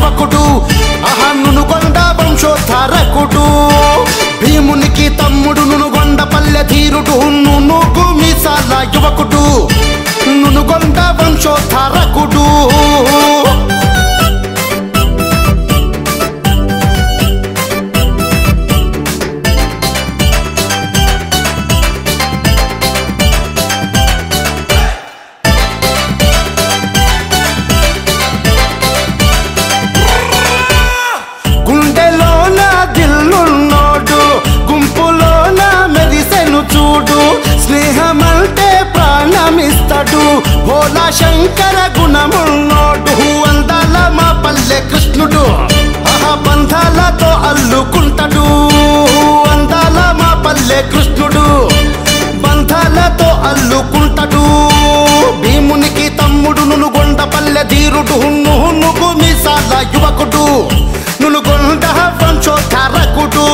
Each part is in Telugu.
యువకుడు అహన్నునుగొండ వంశోద్ధారకుడు భీమునికి తమ్ముడు నునుగొండ పల్లె ధీరుడు నునుగు మీసాల యువకుడు నునుగొండ వంశోద్ధారకుడు గుండెలోన దిల్లున్నోడు గుంపులోన మెరిసెను చూడు స్నేహమంటే ప్రాణమిస్తాడు భోలా శంకర గుణమున్నోడు అందాల మా పల్లె కృష్ణుడు ఆహా బంధాలతో అల్లుకుంటాడు అందాల మా పల్లె కృష్ణుడు బంధాలతో అల్లుకుంటాడు భీమునికి తమ్ముడు నునుగొండ పల్లె ధీరుడు నునుగు మీసాల యువకుడు నునుగొండ వంశోద్ధారకుడు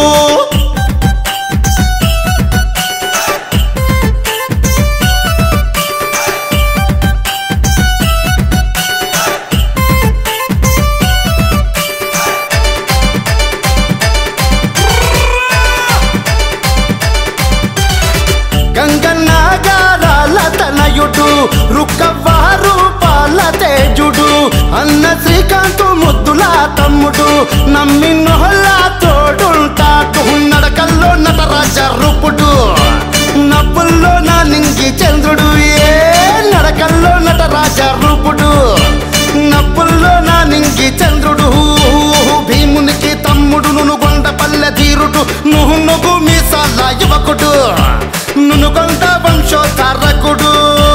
గంగన్నాగారాల తనయుడు రుక్కవారు పాల తేజుడు అన్న శ్రీకాంతు ముద్దుల తమ్ముడు నమ్మి నొహల తోడుంటాడు నడకల్లో నటరాజ రూపుడు నవ్వుల్లో నా నింగి చంద్రుడు ఏ నడకల్లో నటరాజ రూపుడు నవ్వుల్లో నా నింగి చంద్రుడు భీమునికి తమ్ముడు నునుగొండ పల్లె తీరుడు నువ్వు నువ్వు మీసాల యువకుడు నునుగొండ వంశోద్ధారకుడు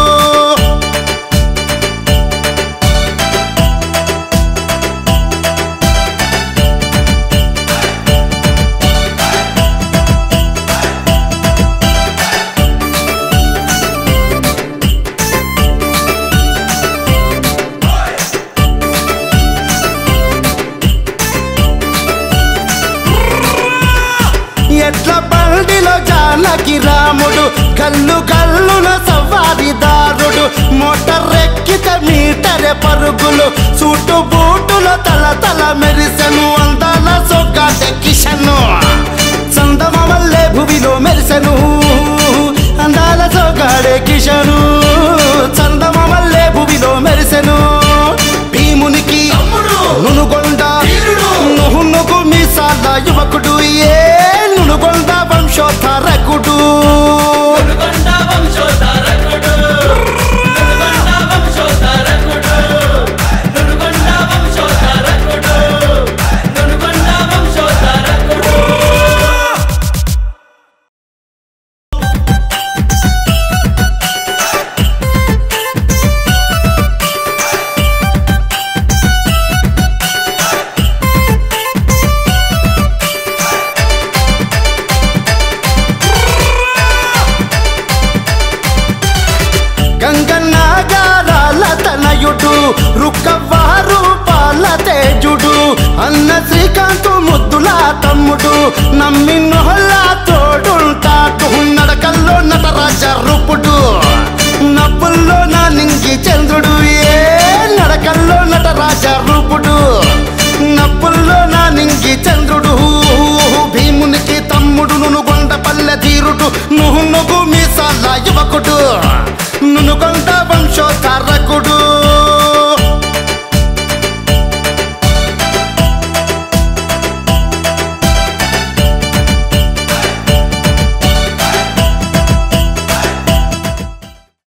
ఎట్ల బండిలో జానకి రాముడు కల్లు కల్లున సవారిదారుడు మోటార్ ఎక్కిత మీటరే పరుగులు సూటు బూటులో తల తల మెరిసెను అందాల సొగ్గాటె కిషను చందమల్లే భువిలో మెరిసెను అందాల సొగ్గాడే కిషను చందమల్లే భువిలో మెరిసెను భీమునికి నునుగొండ నువ్వు నువ్వు మీసాల యువకుడు ఏ నునుగొండ వంశోద్ధారకుడు ననుగొండ వంశోద్ధారకుడు ననుగొండ వంశోద్ధారకుడు ననుగొండ వంశోద్ధారకుడు ననుగొండ వంశోద్ధారకుడు గంగన్నాగారాల తనయుడు రుక్కవారు పాల తేజుడు అన్న శ్రీకాంతు ముద్దుల తమ్ముడు నమ్మి నొహల తోడుంటాడు నడకల్లో నటరాజ రూపుడు నవ్వుల్లో నా నింగి చంద్రుడు ఏ నడకల్లో నటరాజ రూపుడు నవ్వుల్లో నా నింగి చంద్రుడు భీమునికి తమ్ముడు నునుగొండ పల్లె తీరుడు నువ్వు నువ్వు మీసాల యువకుడు నునుగొండ వంశోద్ధారకుడు